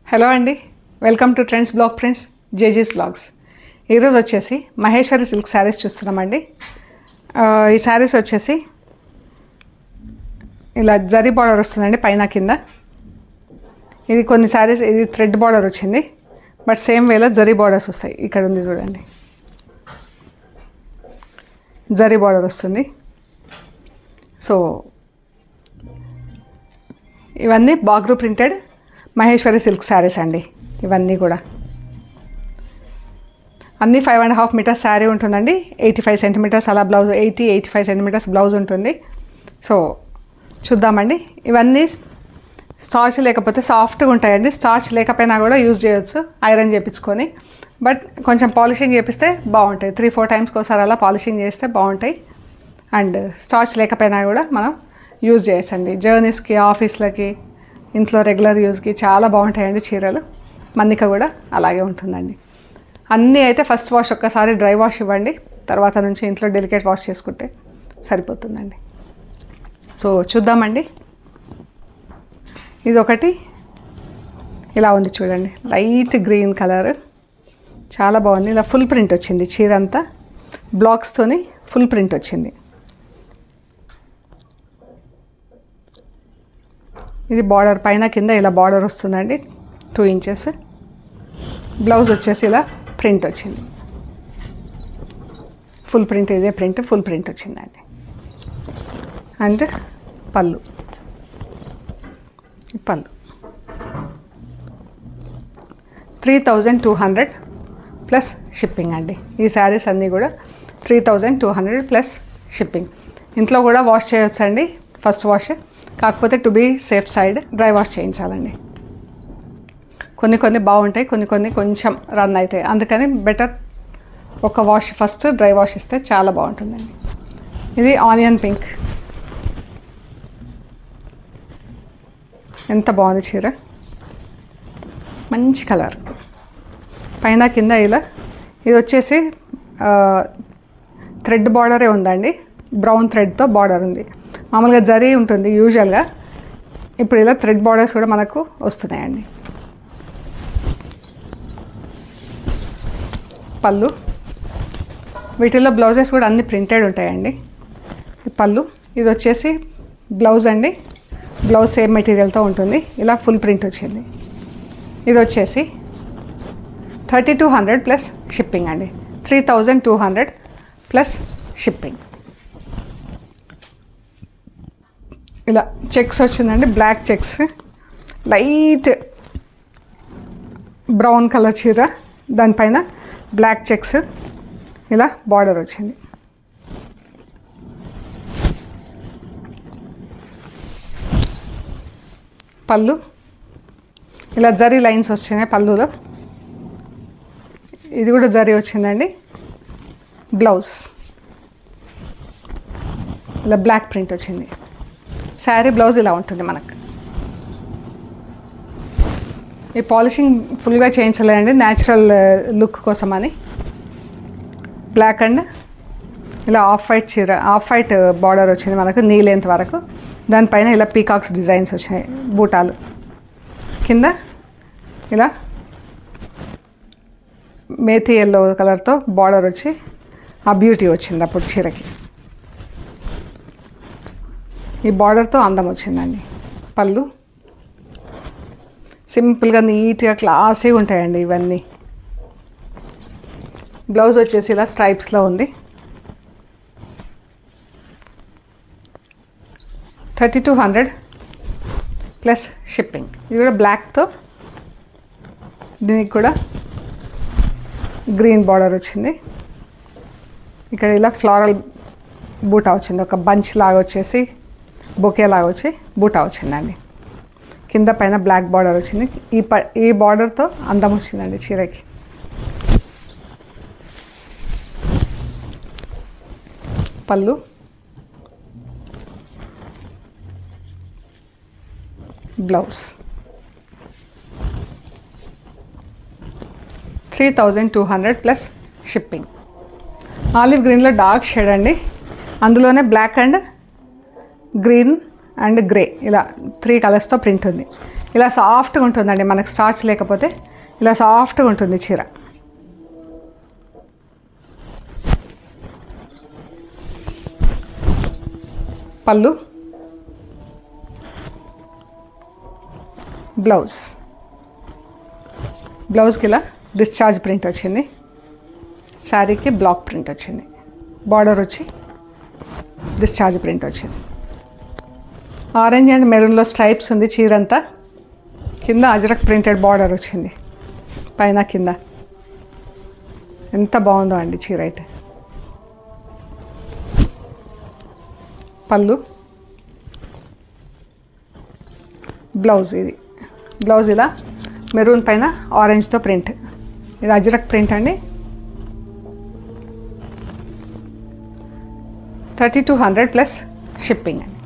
Hello అండి welcome to trends blog friends జేజీస్ blogs ఈరోజు వచ్చేసి మహేశ్వరి సిల్క్ శారీస్ చూస్తున్నామండి ఆ, ఈ శారీస్ వచ్చేసి ఇలా జరీ బార్డర్ వస్తుందండి పైన కింద ఇది కొన్ని శారీస్ ఇది థ్రెడ్ బార్డర్ వచ్చింది బట్ సేమ్ వేలో జరీ బార్డర్స్ వస్తాయి ఇక్కడ ఉంది చూడండి జరీ బార్డర్ వస్తుంది సో ఇవన్నీ బాగ్రూ ప్రింటెడ్ మహేశ్వరి సిల్క్ శారీస్ అండి ఇవన్నీ కూడా అన్నీ five and half metres sari ఉంటుందండి ఎయిటీ ఫైవ్ సెంటీమీటర్స్ అలా blouse eighty eighty five centimetres blouse ఉంటుంది సో చూద్దామండి ఇవన్నీ స్టార్చ్ లేకపోతే సాఫ్ట్గా ఉంటాయండి స్టార్చ్ లేకపోయినా కూడా యూజ్ చేయొచ్చు ఐరన్ చేయించుకొని బట్ కొంచెం పాలిషింగ్ చేపిస్తే బాగుంటాయి త్రీ ఫోర్ టైమ్స్కి ఒకసారి అలా పాలిషింగ్ చేస్తే బాగుంటాయి అండ్ స్టార్చ్ లేకపోయినా కూడా మనం యూజ్ చేయొచ్చండి జర్నీస్కి ఆఫీస్లకి ఇంట్లో రెగ్యులర్ యూజ్కి చాలా బాగుంటాయండి చీరలు మన్నిక కూడా అలాగే ఉంటుందండి అన్నీ అయితే ఫస్ట్ వాష్ ఒక్కసారి డ్రై వాష్ ఇవ్వండి తర్వాత నుంచి ఇంట్లో డెలికేట్ వాష్ చేసుకుంటే సరిపోతుందండి సో చూద్దామండి ఇది ఒకటి ఇలా ఉంది చూడండి లైట్ గ్రీన్ కలర్ చాలా బాగుంది ఇలా ఫుల్ ప్రింట్ వచ్చింది చీర అంతా బ్లాక్స్తోని ఫుల్ ప్రింట్ వచ్చింది ఇది బార్డర్ పైన కింద ఇలా బార్డర్ వస్తుందండి టూ ఇంచెస్ బ్లౌజ్ వచ్చేసి ఇలా ప్రింట్ వచ్చింది ఫుల్ ప్రింట్ ఇదే ప్రింట్ ఫుల్ ప్రింట్ వచ్చిందండి అండ్ పళ్ళు ఈ పళ్ళు three thousand two hundred plus shipping అండి ఈ శారీస్ అన్నీ కూడా three thousand two hundred plus shipping ఇంట్లో కూడా వాష్ చేయొచ్చు అండి ఫస్ట్ వాష్ కాకపోతే to be safe side dry wash చేయించాలండి కొన్ని కొన్ని బాగుంటాయి కొన్ని కొన్ని కొంచెం రన్ అవుతాయి అందుకని బెటర్ ఒక వాష్ ఫస్ట్ డ్రై వాష్ ఇస్తే చాలా బాగుంటుందండి ఇది ఆనియన్ పింక్ ఎంత బాగుంది చీర మంచి కలర్ పైన కింద ఇలా ఇది వచ్చేసి థ్రెడ్ బార్డరే ఉందండి బ్రౌన్ థ్రెడ్తో బార్డర్ ఉంది మామూలుగా జరీ ఉంటుంది యూజువల్గా ఇప్పుడు ఇలా థ్రెడ్ బార్డర్స్ కూడా మనకు వస్తున్నాయండి పళ్ళు వీటిల్లో బ్లౌజెస్ కూడా అన్ని ప్రింటెడ్ ఉంటాయండి ఇది పళ్ళు ఇది వచ్చేసి బ్లౌజ్ అండి బ్లౌజ్ సేమ్ మెటీరియల్తో ఉంటుంది ఇలా ఫుల్ ప్రింట్ వచ్చింది ఇది వచ్చేసి thirty two hundred plus shipping అండి three thousand two hundred plus shipping ఇలా చెక్స్ వచ్చిందండి black checks light brown colour చీర దానిపైన బ్లాక్ చెక్స్ ఇలా బార్డర్ వచ్చింది పళ్ళు ఇలా జరీ లైన్స్ వచ్చినాయి పళ్ళులో ఇది కూడా జరీ వచ్చిందండి బ్లౌజ్ ఇలా బ్లాక్ ప్రింట్ వచ్చింది శారీ బ్లౌజ్ ఇలా ఉంటుంది మనకు ఈ పాలిషింగ్ ఫుల్గా చేయించలేదండి న్యాచురల్ లుక్ కోసమని బ్లాక్ అండ్ ఇలా ఆఫ్ వైట్ చీర ఆఫ్ వైట్ బార్డర్ వచ్చింది మనకు నీ లెంత్ వరకు దానిపైన ఇలా పీకాక్స్ డిజైన్స్ వచ్చినాయి బూటాలు కింద ఇలా మేతి ఎల్లో కలర్తో బార్డర్ వచ్చి ఆ బ్యూటీ వచ్చింది అప్పుడు చీరకి ఈ బార్డర్తో అందం వచ్చిందండి పళ్ళు సింపుల్గా నీట్గా క్లాసీగా ఉంటాయండి ఇవన్నీ బ్లౌజ్ వచ్చేసి ఇలా స్ట్రైప్స్లో ఉంది thirty two hundred plus shipping ఇది కూడా బ్లాక్తో దీనికి కూడా గ్రీన్ బార్డర్ వచ్చింది ఇక్కడ ఇలా ఫ్లారల్ బూటా వచ్చింది ఒక బంచ్ లాగా వచ్చేసి బొకే లాగా వచ్చి బూటా వచ్చిందండి కింద పైన బ్లాక్ బార్డర్ వచ్చింది ఈ ప ఈ బార్డర్తో అందం వచ్చిందండి చీరకి పళ్ళు blouse three thousand two hundred plus shipping olive గ్రీన్లో డార్క్ షేడ్ అండి అందులోనే black and green and grey ఇలా త్రీ కలర్స్తో ప్రింట్ ఉంది ఇలా సాఫ్ట్గా ఉంటుందండి మనకు స్టార్చ్ లేకపోతే ఇలా సాఫ్ట్గా ఉంటుంది చీర పళ్ళు బ్లౌజ్ బ్లౌజ్కి ఇలా డిశ్చార్జ్ ప్రింట్ వచ్చింది శారీకి బ్లాక్ ప్రింట్ వచ్చింది బార్డర్ వచ్చి డిశ్చార్జ్ ప్రింట్ వచ్చింది ఆరెంజ్ అండ్ మెరూన్లో స్ట్రైప్స్ ఉంది చీర అంతా కింద అజరక్ ప్రింటెడ్ బార్డర్ వచ్చింది పైన కింద ఎంత బాగుందో అండి చీర అయితే పళ్ళు బ్లౌజ్ ఇది బ్లౌజ్ ఇలా మెరూన్ పైన ఆరెంజ్తో ప్రింట్ ఇది అజరక్ ప్రింట్ అండి thirty two hundred plus shipping అండి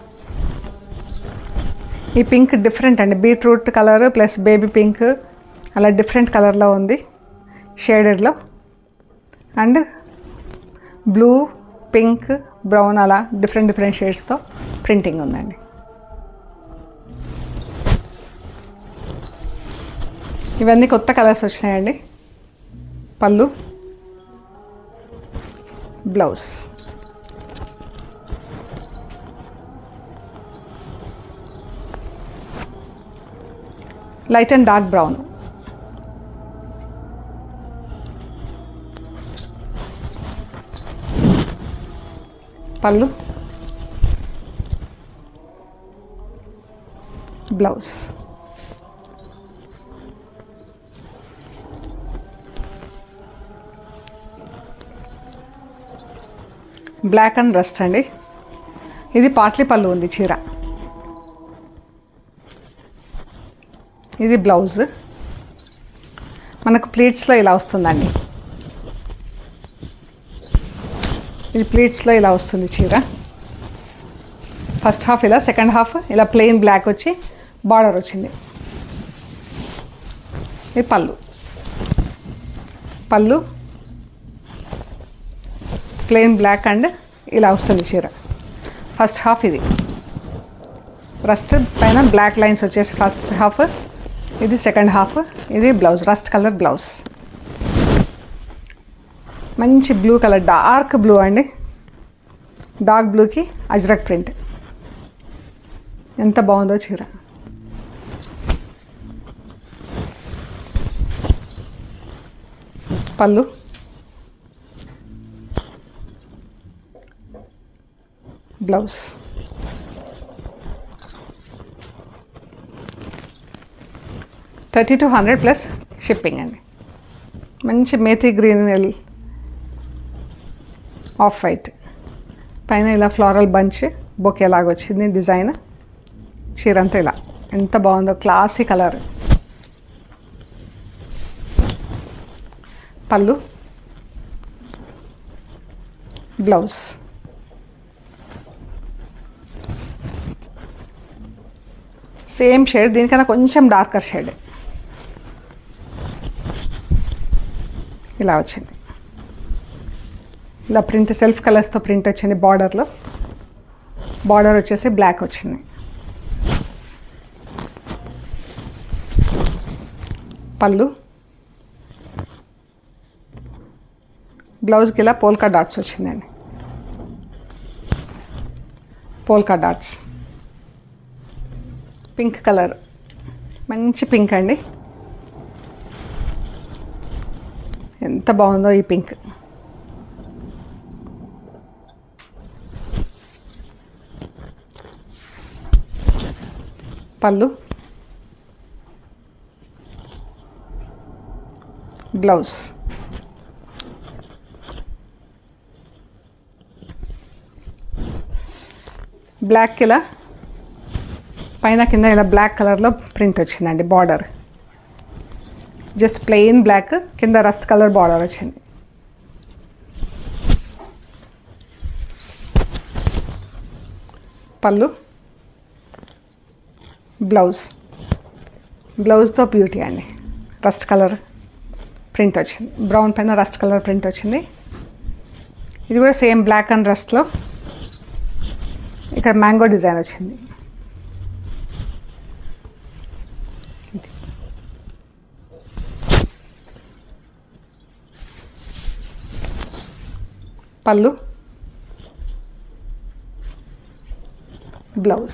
ఈ పింక్ డిఫరెంట్ అండి beetroot colour plus baby pink అలా డిఫరెంట్ కలర్లో ఉంది షేడెడ్లో అండ్ బ్లూ పింక్ బ్రౌన్ అలా డిఫరెంట్ డిఫరెంట్ షేడ్స్తో ప్రింటింగ్ ఉందండి ఇవన్నీ కొత్త కలర్స్ వచ్చినాయండి పళ్ళు blouse light and dark brown పళ్ళు బ్లౌజ్ బ్లాక్ అండ్ రస్ట్ అండి ఇది పాట్లీ పళ్ళు ఉంది చీర ఇది బ్లౌజ్ మనకు ప్లీట్స్లో ఇలా వస్తుందండి ఇది ప్లీట్స్లో ఇలా వస్తుంది చీర ఫస్ట్ హాఫ్ ఇలా సెకండ్ హాఫ్ ఇలా ప్లెయిన్ బ్లాక్ వచ్చి బార్డర్ వచ్చింది ఇది పళ్ళు పళ్ళు ప్లెయిన్ బ్లాక్ అండ్ ఇలా వస్తుంది చీర ఫస్ట్ హాఫ్ ఇది రస్ట్ పైన బ్లాక్ లైన్స్ వచ్చేసి ఫస్ట్ హాఫ్ ఇది సెకండ్ హాఫ్ ఇది బ్లౌజ్ రస్ట్ కలర్ బ్లౌజ్ మంచి బ్లూ కలర్ డార్క్ బ్లూ అండి డార్క్ బ్లూకి అజ్రక్ ప్రింట్ ఎంత బాగుందో చీర పళ్ళు blouse thirty two hundred plus shipping అండి మంచి మేతి గ్రీన్ ఎల్ ఆఫ్ వైట్ పైన ఇలా ఫ్లోరల్ బంచ్ బొకే లాగా వచ్చింది డిజైన్ చీర అంతా ఇలా ఎంత బాగుందో క్లాసీ కలర్ పళ్ళు బ్లౌజ్ సేమ్ షేడ్ దీనికన్నా కొంచెం డార్కర్ షేడ్ ఇలా వచ్చింది ఇలా ప్రింట్ సెల్ఫ్ కలర్స్తో ప్రింట్ వచ్చింది బార్డర్లో బార్డర్ వచ్చేసి బ్లాక్ వచ్చింది పళ్ళు బ్లౌజ్కి ఇలా పోల్కా డాట్స్ వచ్చిందండి పోల్కా డాట్స్ పింక్ కలర్ మంచి పింక్ అండి ఎంత బాగుందో ఈ పింక్ పళ్ళు బ్లౌజ్ బ్లాక్ ఇలా పైన కింద ఇలా బ్లాక్ కలర్లో ప్రింట్ వచ్చిందండి బార్డర్ జస్ట్ ప్లెయిన్ బ్లాక్ కింద రస్ట్ కలర్ బార్డర్ వచ్చింది పళ్ళు బ్లౌజ్ బ్లౌజ్తో బ్యూటీ అండి రస్ట్ కలర్ ప్రింట్ వచ్చింది బ్రౌన్ పైన రస్ట్ కలర్ ప్రింట్ వచ్చింది ఇది కూడా సేమ్ బ్లాక్ అండ్ రస్ట్లో ఇక్కడ మ్యాంగో డిజైన్ వచ్చింది పళ్ళు బ్లౌజ్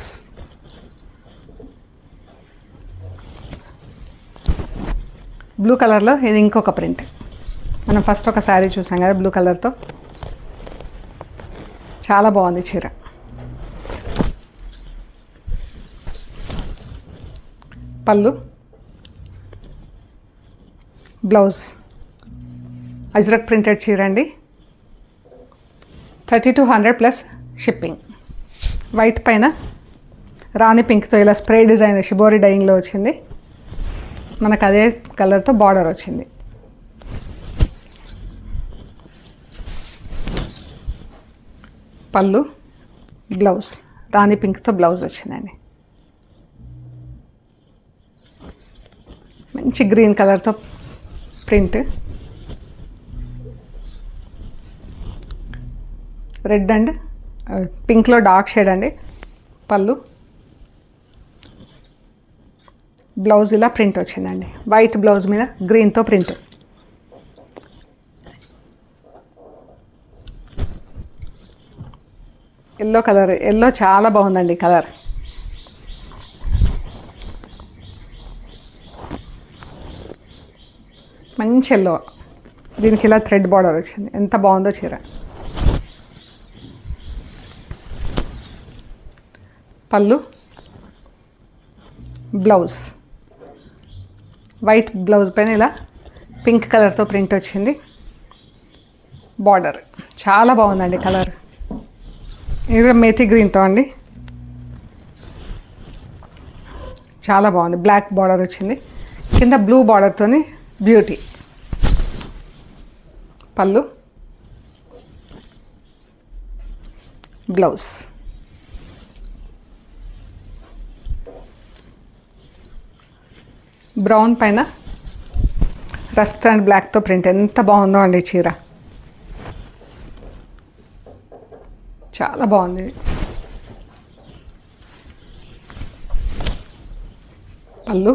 బ్లూ కలర్లో ఇది ఇంకొక ప్రింట్ మనం ఫస్ట్ ఒక శారీ చూసాం కదా బ్లూ కలర్తో చాలా బాగుంది చీర పళ్ళు బ్లౌజ్ అజ్రక్ ప్రింటెడ్ చీర అండి thirty two hundred plus shipping white పైన రాణి పింక్తో ఇలా స్ప్రే డిజైన్ షిబోరి డైయింగ్లో వచ్చింది మనకు అదే కలర్తో బార్డర్ వచ్చింది పళ్ళు బ్లౌజ్ రాణి పింక్తో బ్లౌజ్ వచ్చిందండి మంచి గ్రీన్ కలర్తో ప్రింట్ రెడ్ అండ్ పింక్లో డార్క్ షేడ్ అండి పళ్ళు బ్లౌజ్ ఇలా ప్రింట్ వచ్చిందండి వైట్ బ్లౌజ్ మీద గ్రీన్తో ప్రింట్ ఎల్లో కలర్ ఎల్లో చాలా బాగుందండి కలర్ మంచి ఎల్లో దీనికి ఇలా థ్రెడ్ బార్డర్ వచ్చింది ఎంత బాగుందో చీర పళ్ళు బ్లౌజ్ వైట్ బ్లౌజ్ పైన ఇలా పింక్ కలర్తో ప్రింట్ వచ్చింది బార్డర్ చాలా బాగుందండి కలర్ ఇది కూడా మేతి గ్రీన్తో అండి చాలా బాగుంది బ్లాక్ బార్డర్ వచ్చింది కింద బ్లూ బార్డర్తోని బ్యూటీ పళ్ళు బ్లౌజ్ బ్రౌన్ పైన రస్ట్ అండ్ బ్లాక్తో ప్రింట్ ఎంత బాగుందో అండి ఈ చీర చాలా బాగుంది ఇది. పళ్ళు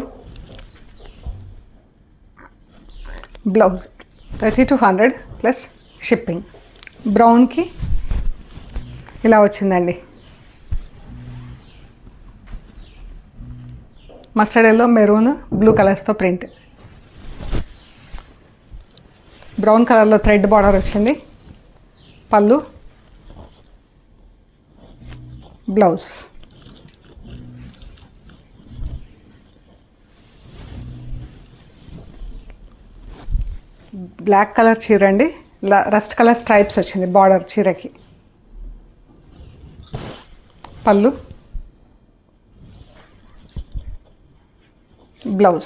blouse thirty two hundred plus shipping బ్రౌన్కి ఇలా వచ్చిందండి మస్టర్డ్ ఎల్లో మెరూన్ బ్లూ కలర్స్తో ప్రింట్ బ్రౌన్ కలర్లో థ్రెడ్ బార్డర్ వచ్చింది పళ్ళు బ్లౌజ్ బ్లాక్ కలర్ చీర అండి ల- రస్ట్ కలర్ స్ట్రైప్స్ వచ్చింది బార్డర్ చీరకి పళ్ళు బ్లౌజ్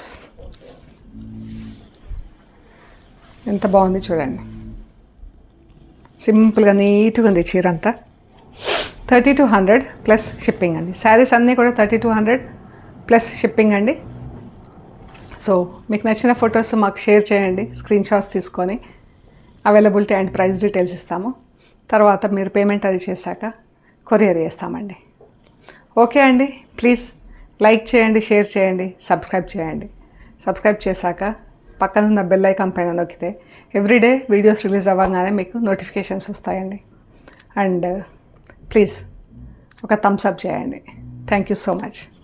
ఎంత బాగుంది చూడండి సింపుల్గా నీట్గా ఉంది చీర అంతా thirty two hundred plus shipping అండి శారీస్ అన్నీ కూడా thirty two hundred plus shipping అండి సో మీకు నచ్చిన ఫొటోస్ మాకు షేర్ చేయండి స్క్రీన్ షాట్స్ తీసుకొని అవైలబిలిటీ అండ్ ప్రైస్ డీటెయిల్స్ ఇస్తాము తర్వాత మీరు పేమెంట్ అది చేశాక కొరియర్ చేస్తామండి ఓకే అండి ప్లీజ్ లైక్ చేయండి షేర్ చేయండి సబ్స్క్రైబ్ చేయండి సబ్స్క్రైబ్ చేశాక పక్కనున్న బెల్ ఐకాన్ పైన నొక్కితే ఎవ్రీడే వీడియోస్ రిలీజ్ అవ్వగానే మీకు నోటిఫికేషన్స్ వస్తాయండి అండ్ ప్లీజ్ ఒక థమ్స్ అప్ చేయండి థ్యాంక్ యూ సో మచ్